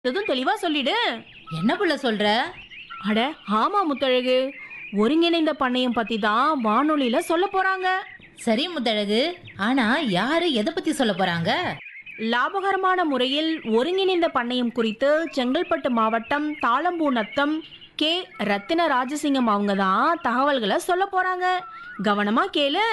எதுவும் தெளிவா சொல்லிடு என்ன புள்ள சொல்ற அட ஆமா முத்தழகு ஒருங்கிணைந்த பண்ணையம் பத்தி தான் வானொலியில சொல்ல போறாங்க சரி முத்தழகு ஆனா யாரு எதை பத்தி சொல்ல போறாங்க லாபகரமான முறையில் ஒருங்கிணைந்த பண்ணையம் குறித்து செங்கல்பட்டு மாவட்டம் தாளம்பூ நத்தம் கே ரத்தின ராஜசிங்கம் அவங்க தான் தகவல்களை சொல்ல போறாங்க கவனமா கேளு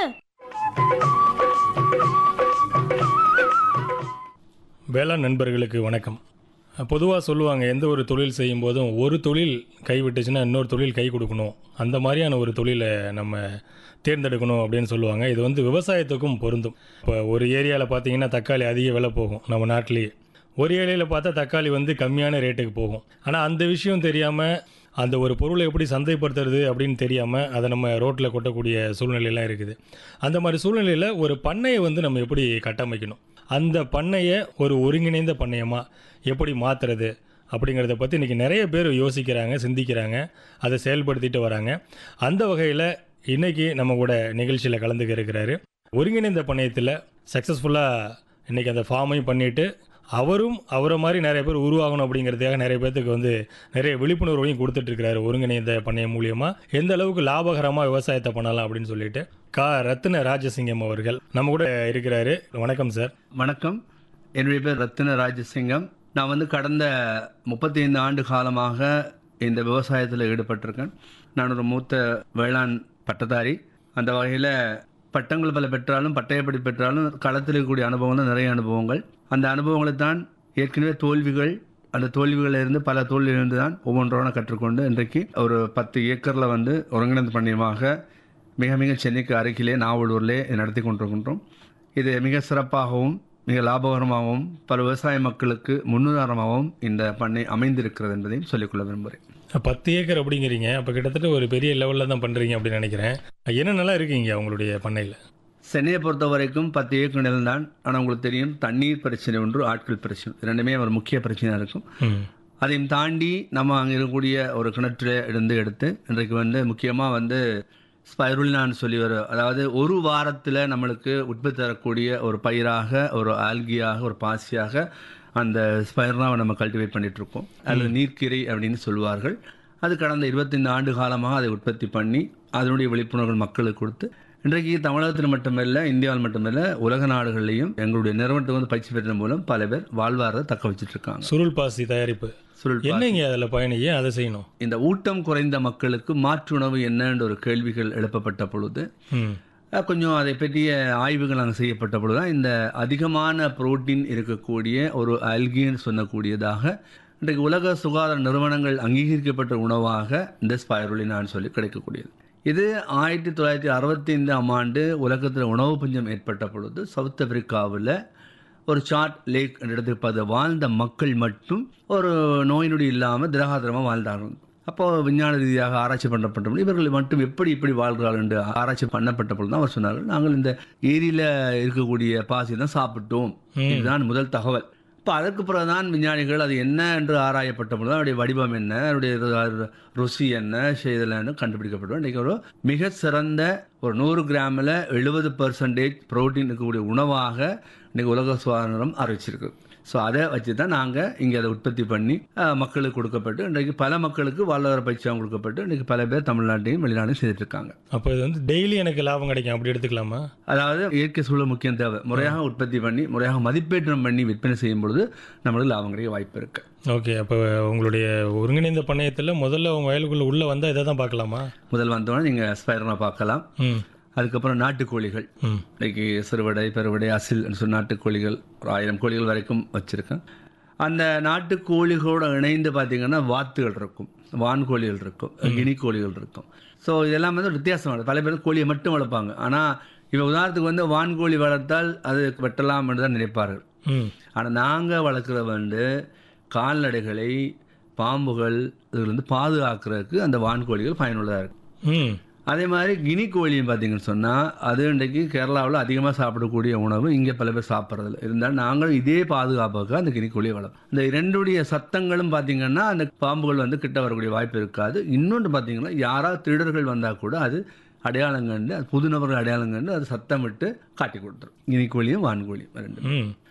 வேளாண் நண்பர்களுக்கு வணக்கம் பொதுவாக சொல்லுவாங்க எந்த ஒரு தொழில் செய்யும் போதும் ஒரு தொழில் கைவிட்டுச்சுன்னா இன்னொரு தொழில் கை கொடுக்கணும் அந்த மாதிரியான ஒரு தொழிலை நம்ம தேர்ந்தெடுக்கணும் அப்படின்னு சொல்லுவாங்க இது வந்து விவசாயத்துக்கும் பொருந்தும் இப்போ ஒரு ஏரியாவில் பார்த்தீங்கன்னா தக்காளி அதிக விலை போகும் நம்ம நாட்டிலேயே ஒரு ஏரியாவில் பார்த்தா தக்காளி வந்து கம்மியான ரேட்டுக்கு போகும் ஆனால் அந்த விஷயம் தெரியாமல் அந்த ஒரு பொருளை எப்படி சந்தைப்படுத்துறது அப்படின்னு தெரியாமல் அதை நம்ம ரோட்டில் கொட்டக்கூடிய சூழ்நிலையெல்லாம் இருக்குது அந்த மாதிரி சூழ்நிலையில் ஒரு பண்ணையை வந்து நம்ம எப்படி கட்டமைக்கணும் அந்த பண்ணையை ஒரு ஒருங்கிணைந்த பண்ணையமாக எப்படி மாற்றுறது அப்படிங்கிறத பற்றி இன்றைக்கி நிறைய பேர் யோசிக்கிறாங்க சிந்திக்கிறாங்க அதை செயல்படுத்திட்டு வராங்க அந்த வகையில் இன்றைக்கி நம்ம கூட நிகழ்ச்சியில் கலந்துக்க இருக்கிறாரு ஒருங்கிணைந்த பண்ணையத்தில் சக்ஸஸ்ஃபுல்லாக இன்றைக்கி அந்த ஃபார்மையும் பண்ணிவிட்டு அவரும் அவரை மாதிரி நிறைய பேர் உருவாகணும் அப்படிங்கிறதுக்காக நிறைய பேர்த்துக்கு வந்து நிறைய விழிப்புணர்வையும் கொடுத்துட்ருக்கிறாரு ஒருங்கிணைந்த பண்ணையம் மூலியமாக எந்த அளவுக்கு லாபகரமாக விவசாயத்தை பண்ணலாம் அப்படின்னு சொல்லிட்டு கா ரத்ன ராஜசிங்கம் அவர்கள் நம்ம கூட இருக்கிறாரு வணக்கம் சார் வணக்கம் என்னுடைய பேர் ரத்தின ராஜசிங்கம் நான் வந்து கடந்த முப்பத்தி ஐந்து ஆண்டு காலமாக இந்த விவசாயத்தில் ஈடுபட்டிருக்கேன் நான் ஒரு மூத்த வேளாண் பட்டதாரி அந்த வகையில் பட்டங்கள் பல பெற்றாலும் பட்டயப்படி பெற்றாலும் களத்தில் இருக்கக்கூடிய அனுபவங்கள் நிறைய அனுபவங்கள் அந்த அனுபவங்களை தான் ஏற்கனவே தோல்விகள் அந்த தோல்விகளில் இருந்து பல தோல்வியிலிருந்து தான் ஒவ்வொன்றோட கற்றுக்கொண்டு இன்றைக்கு ஒரு பத்து ஏக்கரில் வந்து ஒருங்கிணைந்த பண்ணியமாக மிக மிக சென்னைக்கு அருகிலே நாவலூரிலே இதை நடத்தி கொண்டிருக்கின்றோம் இது மிக சிறப்பாகவும் மிக லாபகரமாகவும் பல விவசாய மக்களுக்கு முன்னுதாரணமாகவும் இந்த பண்ணை அமைந்திருக்கிறது என்பதையும் சொல்லிக்கொள்ள விரும்புகிறேன் பத்து ஏக்கர் அப்படிங்கிறீங்க அப்போ கிட்டத்தட்ட ஒரு பெரிய லெவலில் தான் பண்ணுறீங்க அப்படின்னு நினைக்கிறேன் என்னென்னலாம் இருக்கீங்க உங்களுடைய பண்ணையில் சென்னையை பொறுத்த வரைக்கும் பத்து ஏக்கர் நிலம் தான் ஆனால் உங்களுக்கு தெரியும் தண்ணீர் பிரச்சனை ஒன்று ஆட்கள் பிரச்சனை இது ரெண்டுமே ஒரு முக்கிய பிரச்சனையாக இருக்கும் ம் அதையும் தாண்டி நம்ம அங்கே இருக்கக்கூடிய ஒரு கிணற்றில் இருந்து எடுத்து இன்றைக்கு வந்து முக்கியமாக வந்து ஸ்பைருலினான்னு சொல்லி ஒரு அதாவது ஒரு வாரத்தில் நம்மளுக்கு உற்பத்தி தரக்கூடிய ஒரு பயிராக ஒரு ஆல்கியாக ஒரு பாசியாக அந்த ஸ்பைருலாவை நம்ம கல்டிவேட் பண்ணிட்டு இருக்கோம் அது நீர்க்கீரை அப்படின்னு சொல்லுவார்கள் அது கடந்த இருபத்தைந்து ஆண்டு காலமாக அதை உற்பத்தி பண்ணி அதனுடைய விழிப்புணர்வு மக்களுக்கு கொடுத்து இன்றைக்கு தமிழகத்தில் மட்டுமல்ல இந்தியாவில் மட்டுமல்ல உலக நாடுகளிலையும் எங்களுடைய நிறுவனத்துக்கு வந்து பயிற்சி பெற்ற மூலம் பல பேர் வாழ்வாரத்தை தக்க வச்சிட்டு இருக்காங்க சுருள் பாசி தயாரிப்பு சுருள் பாசி. என்னங்க அதில் பயணி ஏன் அதை செய்யணும் இந்த ஊட்டம் குறைந்த மக்களுக்கு மாற்று உணவு என்னன்ற ஒரு கேள்விகள் எழுப்பப்பட்ட பொழுது ம் அஹ், கொஞ்சம் அதை பற்றிய ஆய்வுகள் அங்கே செய்யப்பட்ட பொழுது தான் இந்த அதிகமான புரோட்டீன் இருக்கக்கூடிய ஒரு அல்கின்னு சொல்லக்கூடியதாக இன்றைக்கு உலக சுகாதார நிறுவனங்கள் அங்கீகரிக்கப்பட்ட உணவாக இந்த ஸ்பைருலினான்னு சொல்லி கிடைக்கக்கூடியது இது ஆயிரத்தி தொள்ளாயிரத்தி அறுபத்தைந்தாம் ஆண்டு உலகத்தில் உணவு பஞ்சம் ஏற்பட்ட பொழுது சவுத் ஆப்பிரிக்காவில் ஒரு சாட் லேக் என்ற இடத்துக்கு பார்த்து வாழ்ந்த மக்கள் மட்டும் ஒரு நோய் நொடி இல்லாமல் திரகாத்திரமாக வாழ்ந்தார்கள் அப்போ விஞ்ஞான ரீதியாக ஆராய்ச்சி பண்ணப்பட்ட பொழுது இவர்கள் மட்டும் எப்படி இப்படி வாழ்கிறார்கள் என்று ஆராய்ச்சி பண்ணப்பட்ட பொழுது தான் அவர் சொன்னார்கள் நாங்கள் இந்த ஏரியில் இருக்கக்கூடிய பாசி தான் சாப்பிட்டோம் இதுதான் முதல் தகவல் இப்போ அதற்கு பிறகுதான் விஞ்ஞானிகள் அது என்ன என்று ஆராயப்பட்ட பொழுது அதனுடைய வடிவம் என்ன அதனுடைய ரு- ருசி என்ன செய்தலன்னு கண்டுபிடிக்கப்பட்டோம் இன்றைக்கி ஒரு மிக சிறந்த ஒரு நூறு கிராமில் எழுபது பர்சன்டேஜ் புரோட்டீன் இருக்கக்கூடிய உணவாக இன்றைக்கி உலக சுகாதார நிறுவனம் அறிவிச்சிருக்கு ஸோ அதை வச்சு தான் நாங்கள் இங்கே அதை உற்பத்தி பண்ணி அஹ், மக்களுக்கு கொடுக்கப்பட்டு இன்றைக்கு பல மக்களுக்கு வாழ்வாதார பயிற்சியாக கொடுக்கப்பட்டு இன்றைக்கி பல பேர் தமிழ்நாட்டையும் வெளிநாட்டையும் செய்துட்டு இருக்காங்க அப்போ இது வந்து டெய்லி எனக்கு லாபம் கிடைக்கும் அப்படி எடுத்துக்கலாமா அதாவது இயற்கை சூழல் முக்கியம் தேவை முறையாக உற்பத்தி பண்ணி முறையாக மதிப்பீட்டம் பண்ணி விற்பனை செய்யும் பொழுது நம்மளுக்கு லாபம் கிடைக்க வாய்ப்பு இருக்கு ஓகே அப்போ உங்களுடைய ஒருங்கிணைந்த பண்ணையத்தில் முதல்ல உங்கள் வயலுக்குள்ளே உள்ளே வந்தால் இதை தான் பார்க்கலாமா முதல் வந்தோடனே நீங்கள் ஸ்பைரனா பார்க்கலாம் ம் அதுக்கப்புறம் நாட்டுக்கோழிகள் ம் இன்னைக்கு சிறுவடை பெருவடை அசில் சொல்லி நாட்டுக்கோழிகள் ஒரு ஆயிரம் கோழிகள் வரைக்கும் வச்சுருக்கேன் அந்த நாட்டுக்கோழிகளோட இணைந்து பார்த்தீங்கன்னா வாத்துகள் இருக்கும் வான்கோழிகள் இருக்கும் கினி கோழிகள் இருக்கும் ஸோ இதெல்லாம் வந்து ஒரு வித்தியாசமானது பல பேர் கோழியை மட்டும் வளர்ப்பாங்க ஆனால் இப்போ உதாரணத்துக்கு வந்து வான்கோழி வளர்த்தால் அது வெட்டலாம் என்று தான் நினைப்பார்கள் ம் ஆனால் நாங்கள் வளர்க்குற வந்து கால்நடைகளை பாம்புகள் இதுலேருந்து பாதுகாக்கிறதுக்கு அந்த வான்கோழிகள் பயனுள்ளதாக இருக்கும் ம் அதே மாதிரி கினி கோழியும் பார்த்தீங்கன்னு சொன்னால் அது இன்றைக்கு கேரளாவில் அதிகமாக சாப்பிடக்கூடிய உணவு இங்கே பல பேர் சாப்பிட்றதில்ல இருந்தாலும் நாங்கள் இதே பாதுகாப்புக்கு அந்த கினி கோழியை வளர்ப்போம் இந்த இரண்டுடைய சத்தங்களும் பார்த்தீங்கன்னா அந்த பாம்புகள் வந்து கிட்ட வரக்கூடிய வாய்ப்பு இருக்காது இன்னொன்று பார்த்தீங்கன்னா யாராவது திருடர்கள் வந்தால் கூட அது அடையாளம் கண்டு அது புது நபர்கள் அடையாளம் கண்டு அது சத்தம் விட்டு காட்டி கொடுத்துரும் கினி கோழியும் வான்கோழியும் ரெண்டு ம்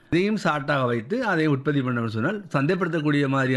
இதையும் சாட்டாக வைத்து அதை உற்பத்தி பண்ணணும்னு சொன்னால் சந்தைப்படுத்தக்கூடிய மாதிரி